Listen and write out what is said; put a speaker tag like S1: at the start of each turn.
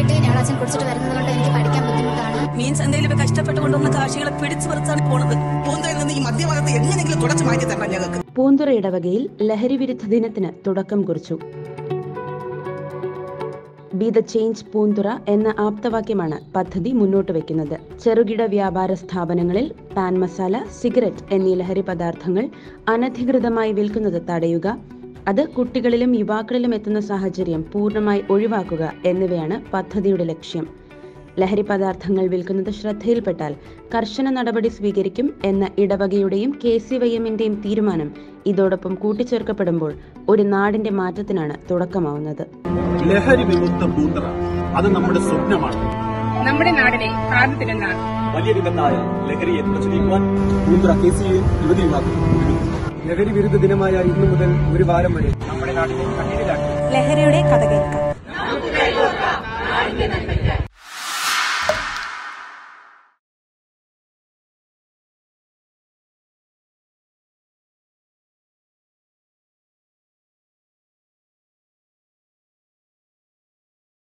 S1: വീട്ടിൽ ഞായറാഴ്ച കുടിച്ചിട്ട് വരുന്നത് കൊണ്ട് എനിക്ക് പഠിക്കാൻ ബുദ്ധിമുട്ടാണ്
S2: മീൻ ചന്തയിൽ കഷ്ടപ്പെട്ടുകൊണ്ടുവന്ന കാശികളെ പിടിച്ചു പറിച്ചാണ് പോണത്
S3: പൂന്തയിൽ നിന്ന് ഈ മധ്യഭാഗത്ത് എങ്ങനെയെങ്കിലും തുടച്ചു മാറ്റി തരണം ഞങ്ങൾക്ക്
S4: പൂന്തുറ ഇടവകയിൽ ലഹരി വിരുദ്ധ ദിനത്തിന് തുടക്കം കുറിച്ചു ബി ദ ചേഞ്ച് പൂന്തുറ എന്ന ആപ്തവാക്യമാണ് പദ്ധതി മുന്നോട്ട് വെക്കുന്നത് ചെറുകിട വ്യാപാര സ്ഥാപനങ്ങളിൽ പാൻ മസാല സിഗരറ്റ് എന്നീ ലഹരി പദാർത്ഥങ്ങൾ അനധികൃതമായി വിൽക്കുന്നത് തടയുക അത് കുട്ടികളിലും യുവാക്കളിലും എത്തുന്ന സാഹചര്യം പൂർണ്ണമായി ഒഴിവാക്കുക എന്നിവയാണ് പദ്ധതിയുടെ ലക്ഷ്യം ലഹരി പദാർത്ഥങ്ങൾ വിൽക്കുന്നത് ശ്രദ്ധയിൽപ്പെട്ടാൽ കർശന നടപടി സ്വീകരിക്കും എന്ന ഇടവകയുടെയും കെ സി വൈ എമ്മിന്റെയും തീരുമാനം ഇതോടൊപ്പം കൂട്ടിച്ചേർക്കപ്പെടുമ്പോൾ ഒരു നാടിന്റെ മാറ്റത്തിനാണ് തുടക്കമാവുന്നത്
S5: ലഹരി വിമുക്ത പൂന്തറ അത് നമ്മുടെ സ്വപ്നമാണ്
S6: നമ്മുടെ നാടിനെ കാർന്നു
S5: വലിയ വിപത്തായ ലഹരിയെ തുടച്ചു നീക്കുവാൻ പൂന്തറ കെ സി യുവതി വിഭാഗം ഒരുമിക്കുന്നു.
S7: ലഹരി വിരുദ്ധ ദിനമായ ഇന്നു മുതൽ ഒരു വാരം വരെ നമ്മുടെ നാടിനെ കണ്ണീരിലാക്കി
S2: ലഹരിയുടെ കഥ കേൾക്കാം